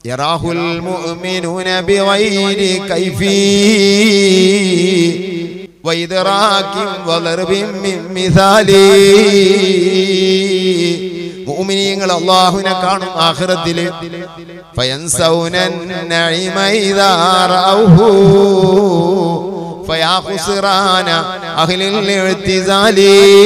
يراه المؤمنون بغير كيف وإدراك وضرب من مثال മുഅ്മിനീങ്ങൾ അല്ലാഹുവിനെ കാണും ആഖിറത്തിൽ ഫയൻസൗന النعيم إذا رأوه فيا خسران أهل الاعتزال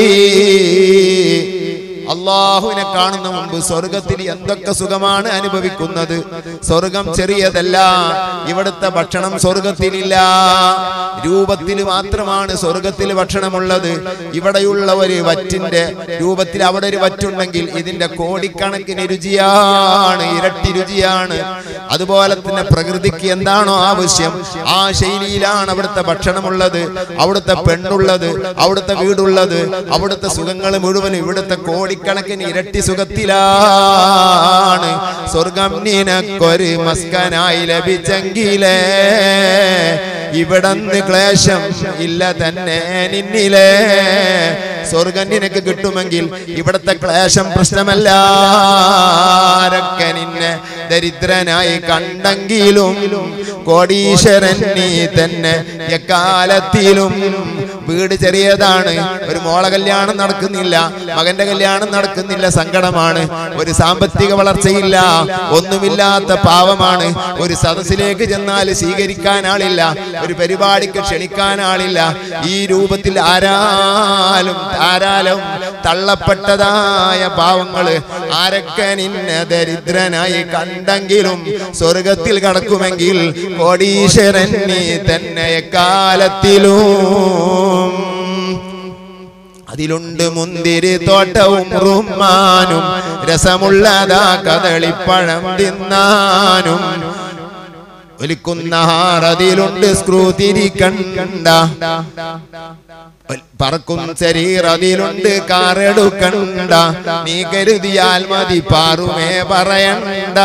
അള്ളാഹുവിനെ കാണുന്ന മുമ്പ് സ്വർഗത്തിൽ എന്തൊക്കെ സുഖമാണ് അനുഭവിക്കുന്നത് സ്വർഗം ചെറിയതല്ല ഇവിടുത്തെ ഭക്ഷണം സ്വർഗത്തിലില്ല രൂപത്തിൽ മാത്രമാണ് സ്വർഗത്തിൽ ഭക്ഷണമുള്ളത് ഇവിടെയുള്ള ഒരു വറ്റിന്റെ രൂപത്തിൽ അവിടെ ഒരു വറ്റുണ്ടെങ്കിൽ ഇതിന്റെ കോടിക്കണക്കിന് രുചിയാണ് ഇരട്ടി രുചിയാണ് അതുപോലെ തന്നെ പ്രകൃതിക്ക് എന്താണോ ആവശ്യം ആ ശൈലിയിലാണ് അവിടുത്തെ ഭക്ഷണമുള്ളത് അവിടുത്തെ പെണ്ണുള്ളത് അവിടുത്തെ വീടുള്ളത് അവിടുത്തെ സുഖങ്ങൾ മുഴുവൻ ഇവിടുത്തെ കോടിക്കണക്കിന് ഇരട്ടി സുഖത്തിലാണ് സ്വർഗം നിനക്കൊരു മസ്കനായി ലഭിച്ചെങ്കിലേ ഇവിടന്ന് ക്ലേശം ഇല്ല തന്നെ നിന്നിലേ സ്വർഗം നിനക്ക് കിട്ടുമെങ്കിൽ ഇവിടത്തെ ക്ലേശം പ്രശ്നമല്ല ആരൊക്കെ നിന്നെ ദരിദ്രനായി കണ്ടെങ്കിലും കോടീശ്വരൻ നീ തന്നെ എക്കാലത്തിലും വീട് ചെറിയതാണ് ഒരു മോളെ കല്യാണം നടക്കുന്നില്ല മകന്റെ കല്യാണം നടക്കുന്നില്ല സങ്കടമാണ് ഒരു സാമ്പത്തിക വളർച്ചയില്ല ഒന്നുമില്ലാത്ത പാവമാണ് ഒരു സദസ്സിലേക്ക് ചെന്നാൽ സ്വീകരിക്കാൻ ആളില്ല ഒരു പരിപാടിക്ക് ക്ഷണിക്കാൻ ആളില്ല ഈ രൂപത്തിൽ ആരാലും ആരാലും തള്ളപ്പെട്ടതായ പാവങ്ങള് ആരൊക്കെ നിന്നെ ദരിദ്രനായി കണ്ടെങ്കിലും സ്വർഗത്തിൽ കടക്കുമെങ്കിൽ കോടീശ്വരൻ നീ തന്നെ എക്കാലത്തിലും അതിലുണ്ട് മുന്തിരി തോട്ടവും റുമാനും രസമുള്ളതാ കദളിപ്പഴം തിന്നാനും ഒലിക്കുന്ന ഹാർ അതിലുണ്ട് സ്ക്രൂ തിരിക്കണ്ട പറക്കും ശരീർ അതിലുണ്ട് കാറെടുക്കണ്ട നീ കരുതിയാൽ മതി പാറുമേ പറയണ്ട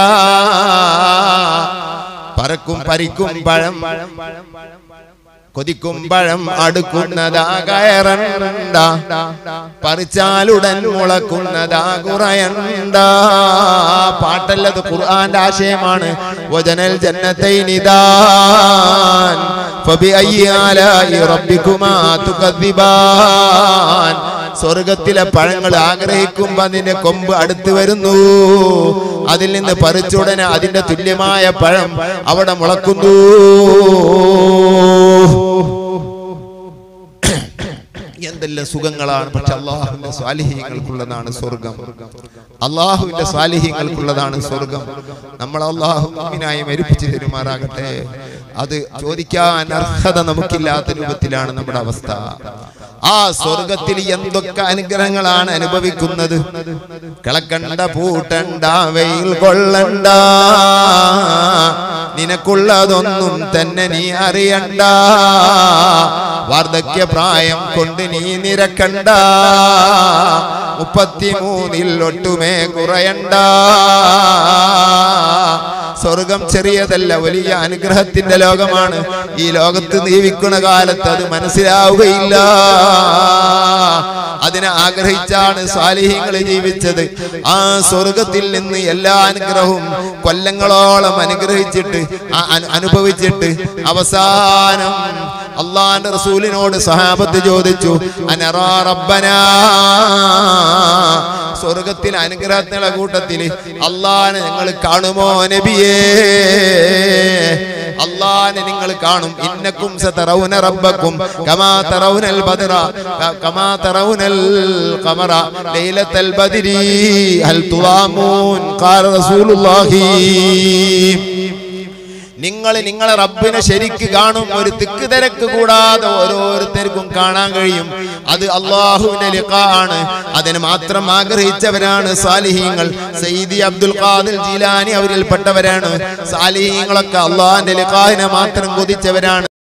പറക്കും പരിക്കും പഴം കൊതിക്കും പഴം അടുക്കുന്നതാ കയറണ്ട പറിച്ചാലുടൻ മുളക്കുന്നതാ കുറയണ്ട പാട്ടല്ലത് ഖുർആന്റെ ആശയമാണ് വജനൽ ജന്നത്തൈനിദാൻ فبأي آلاء ربكما تكذبان സ്വർഗത്തിലെ പഴങ്ങൾ ആഗ്രഹിക്കുമ്പോ അതിന്റെ കൊമ്പ് അടുത്ത് വരുന്നു അതിൽ നിന്ന് പറിച്ചുടനെ അതിന്റെ തുല്യമായ പഴം അവിടെ മുളക്കുന്നു എന്തെല്ലാം സുഖങ്ങളാണ് പക്ഷെ അള്ളാഹുവിന്റെ സ്വാലിഹ്യങ്ങൾക്കുള്ളതാണ് സ്വർഗം അള്ളാഹുവിന്റെ സ്വാലിഹ്യങ്ങൾക്കുള്ളതാണ് സ്വർഗം നമ്മൾ അള്ളാഹു മുഅ്മിനായി മരിപ്പിച്ചു തരുമാറാകട്ടെ അത് ചോദിക്കാൻ അർഹത നമുക്കില്ലാത്ത രൂപത്തിലാണ് നമ്മുടെ അവസ്ഥ ആ സ്വർഗത്തിൽ എന്തൊക്കെ അനുഗ്രഹങ്ങളാണ് അനുഭവിക്കുന്നത് കിളക്കണ്ട പൂട്ടണ്ട വെയിൽ കൊള്ളണ്ട നിനക്കുള്ളതൊന്നും തന്നെ നീ അറിയണ്ട വാർദ്ധക്യപ്രായം കൊണ്ട് നീ നിരക്കണ്ട മുപ്പത്തിമൂന്നിൽ ഒട്ടുമേ കുറയണ്ട സ്വർഗം ചെറിയതല്ല വലിയ അനുഗ്രഹത്തിന്റെ ലോകമാണ് ഈ ലോകത്ത് ജീവിക്കുന്ന കാലത്ത് അത് മനസ്സിലാവുകയില്ല അതിനെ ആഗ്രഹിച്ചാണ് സ്വാലിഹ്യങ്ങൾ ജീവിച്ചത് ആ സ്വർഗത്തിൽ നിന്ന് എല്ലാ അനുഗ്രഹവും കൊല്ലങ്ങളോളം അനുഗ്രഹിച്ചിട്ട് ആ അനു- അനുഭവിച്ചിട്ട് അവസാനം അള്ളാന്റെ റസൂലിനോട് സഹാബത്ത് ചോദിച്ചു അനറാ റബ്ബനാ സ്വർഗത്തിൽ അനുഗ്രഹത്തിനുള്ള കൂട്ടത്തില് അള്ളാനെ നിങ്ങൾ കാണുമോ നബിയേ അള്ളാനെ നിങ്ങൾ കാണും ഇന്നക്കും സതറൗന റബ്ബക്കും കമാ തറൗനൽ ബദറ ക- കമാ തറൗനൽ ഖമറ ലൈലത്തൽ ബദരി ഹൽ തുവാമൂൻ ഖാല റസൂലുള്ളാഹി നിങ്ങൾ നിങ്ങളെ റബ്ബിനെ ശരിക്ക് കാണും ഒരു തിക്ക് തിരക്ക് കൂടാതെ ഓരോരുത്തർക്കും കാണാൻ കഴിയും അത് അള്ളാഹുവിന്റെ ലിഖാ ആണ് അതിന് മാത്രം ആഗ്രഹിച്ചവരാണ് സാലിഹീങ്ങൾ സയ്യിദി അബ്ദുൽ ഖാദിർ ജീലാനി അവരിൽപ്പെട്ടവരാണ് സാലിഹീങ്ങളൊക്കെ അള്ളാഹിന്റെ ലിഖാഹിനെ മാത്രം കൊതിച്ചവരാണ്